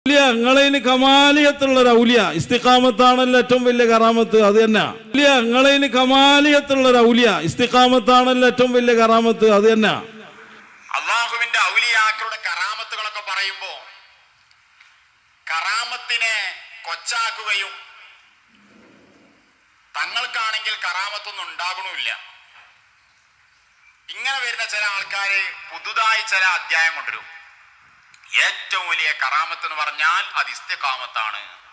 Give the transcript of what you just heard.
ഔലിയ നിങ്ങളതിന് കമാലിയത്തുള്ള ഒരു ഔലിയ ഇസ്തിഖാമത്താണല്ലോ ഏറ്റവും വലിയ കറാമത്ത് അത് തന്നെ ഔലിയ നിങ്ങളതിന് കമാലിയത്തുള്ള ഒരു ഔലിയ ഇസ്തിഖാമത്താണല്ലോ ഏറ്റവും വലിയ കറാമത്ത് അത് തന്നെ അള്ളാഹുവിന്റെ ഔലിയാക്കളുടെ കറാമത്തുകളൊക്കെ പറയുമ്പോ കറാമത്തിനെ കൊച്ചാക്കുകയും തങ്ങൾക്കാണെങ്കിൽ കറാമത്തൊന്നും ഉണ്ടാകണമില്ല ഇങ്ങനെ വരുന്ന ചില ആൾക്കാര് പുതുതായി ചില അധ്യായം കൊണ്ടുവരും ഏറ്റവും വലിയ കറാമത്ത് എന്ന് പറഞ്ഞാൽ അത് ഇസ്തിഖാമത്താണ്